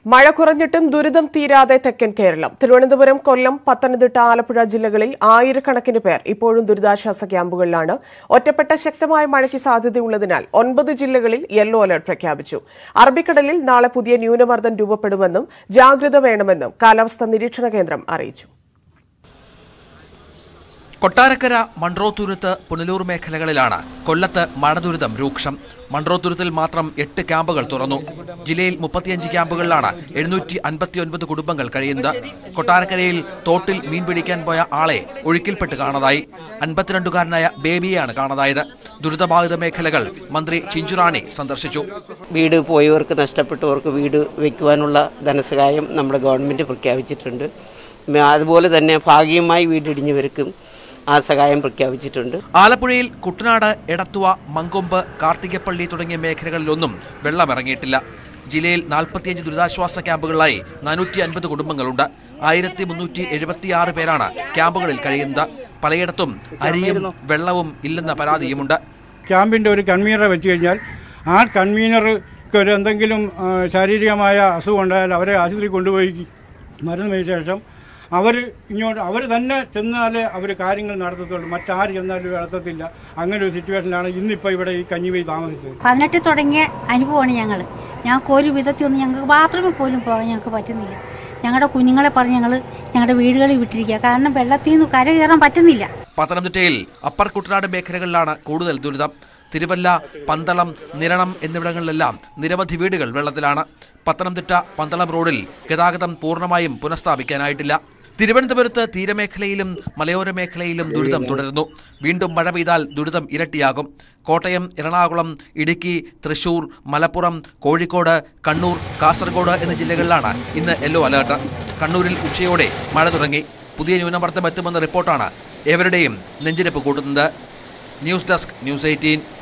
മഴ കുറഞ്ഞിട്ടും ദുരിതം തീരാതെ തെക്കൻ കേരളം തിരുവനന്തപുരം കൊല്ലം പത്തനംതിട്ട ആലപ്പുഴ ജില്ലകളിൽ ആയിരക്കണക്കിന് പേർ ഇപ്പോഴും ദുരിതാശ്വാസ ക്യാമ്പുകളിലാണ് ഒറ്റപ്പെട്ട ശക്തമായ മഴയ്ക്ക് സാധ്യതയുള്ളതിനാൽ ഒൻപത് ജില്ലകളിൽ യെല്ലോ അലർട്ട് പ്രഖ്യാപിച്ചു അറബിക്കടലിൽ നാളെ പുതിയ ന്യൂനമർദ്ദം രൂപപ്പെടുമെന്നും ജാഗ്രത വേണമെന്നും കാലാവസ്ഥാ നിരീക്ഷണ കേന്ദ്രം അറിയിച്ചു കൊട്ടാരക്കര മൺട്രോത്തുരുത്ത് പുനലൂർ മേഖലകളിലാണ് കൊല്ലത്ത് മഴ ദുരിതം രൂക്ഷം മൺട്രോത്തുരുത്തിൽ മാത്രം എട്ട് ക്യാമ്പുകൾ തുറന്നു ജില്ലയിൽ മുപ്പത്തിയഞ്ച് ക്യാമ്പുകളിലാണ് എഴുന്നൂറ്റി അൻപത്തിയൊൻപത് കുടുംബങ്ങൾ കഴിയുന്നത് കൊട്ടാരക്കരയിൽ തോട്ടിൽ മീൻ പിടിക്കാൻ പോയ ആളെ ഒഴുക്കിൽപ്പെട്ട് കാണാതായി അൻപത്തിരണ്ടുകാരനായ ബേബിയെയാണ് കാണാതായത് ദുരിതബാധിത മേഖലകൾ മന്ത്രി ചിഞ്ചുറാണി സന്ദർശിച്ചു വീട് പോയവർക്ക് നഷ്ടപ്പെട്ടവർക്ക് വീട് വയ്ക്കുവാനുള്ള ധനസഹായം നമ്മുടെ ഗവൺമെൻറ് പ്രഖ്യാപിച്ചിട്ടുണ്ട് ഉം, അതുപോലെ തന്നെ ഭാഗികമായി വീടിടിഞ്ഞവർക്കും ആ സഹായം പ്രഖ്യാപിച്ചിട്ടുണ്ട് ആലപ്പുഴയിൽ കുട്ടനാട് എടത്തുവ മങ്കൊമ്പ് കാർത്തികപ്പള്ളി തുടങ്ങിയ മേഖലകളിലൊന്നും വെള്ളമിറങ്ങിയിട്ടില്ല ജില്ലയിൽ നാൽപ്പത്തിയഞ്ച് ദുരിതാശ്വാസ ക്യാമ്പുകളിലായി നാനൂറ്റി അൻപത് കുടുംബങ്ങളുണ്ട് ആയിരത്തി മുന്നൂറ്റി എഴുപത്തിയാറ് പേരാണ് ക്യാമ്പുകളിൽ കഴിയുന്നത് പലയിടത്തും അരിയും വെള്ളവും ഇല്ലെന്ന പരാതിയുമുണ്ട് ക്യാമ്പിൻ്റെ ഒരു കൺവീനറെ വെച്ച് കഴിഞ്ഞാൽ ആ കൺവീനർക്ക് ഒരു എന്തെങ്കിലും ആ, ശാരീരികമായ അസുഖം ഉണ്ടായാൽ അവരെ ആശുപത്രി കൊണ്ടുപോയി മരുന്ന് മേടിച്ച ശേഷം അവർ ഇങ്ങോട്ട് അവർ തന്നെ ചെന്നാലേ അവർ കാര്യങ്ങൾ നടത്തത്തുള്ളൂ മറ്റാര് ചെന്നാലും നടത്തത്തില്ല അങ്ങനെ ഒരു സിറ്റുവേഷനിലാണ് ഇന്നിപ്പോൾ ഇവിടെ ഈ കഞ്ഞിവൈ താമസിച്ചത് പതിനെട്ട് തുടങ്ങിയ അനുഭവമാണ് ഞങ്ങൾ ഞങ്ങൾക്ക് ഒരു വിധത്തിലൊന്നും ഞങ്ങൾക്ക് ബാത്റൂമിൽ പോലും പോകാൻ ഞങ്ങൾക്ക് പറ്റുന്നില്ല ഞങ്ങളുടെ കുഞ്ഞുങ്ങളെ പറഞ്ഞ് ഞങ്ങൾ ഞങ്ങളുടെ വീടുകളിൽ വിട്ടിരിക്കുക കാരണം വെള്ളത്തിൽ നിന്ന് കര കയറാൻ പറ്റുന്നില്ല പത്തനംതിട്ടയിൽ അപ്പർ കുട്ടനാട് മേഖലകളിലാണ് കൂടുതൽ ദുരിതം തിരുവല്ല പന്തളം നിരണം എന്നിവിടങ്ങളിലെല്ലാം നിരവധി വീടുകൾ വെള്ളത്തിലാണ് പത്തനംതിട്ട പന്തളം റോഡിൽ ഗതാഗതം പൂർണ്ണമായും പുനഃസ്ഥാപിക്കാനായിട്ടില്ല തിരുവനന്തപുരത്ത് തീരമേഖലയിലും മലയോര മേഖലയിലും ദുരിതം തുടരുന്നു വീണ്ടും മഴ പെയ്താൽ ദുരിതം ഇരട്ടിയാകും കോട്ടയം എറണാകുളം ഇടുക്കി തൃശൂർ മലപ്പുറം കോഴിക്കോട് കണ്ണൂർ കാസർഗോഡ് എന്നീ ജില്ലകളിലാണ് ഇന്ന് യെല്ലോ അലേർട്ട് കണ്ണൂരിൽ ഉച്ചയോടെ മഴ തുടങ്ങി പുതിയ ന്യൂനമർദ്ദം എത്തുമെന്ന റിപ്പോർട്ടാണ് ഏവരുടെയും നെഞ്ചിരിപ്പ് കൂട്ടുന്നത് ന്യൂസ് ഡെസ്ക് ന്യൂസ് എയ്റ്റീൻ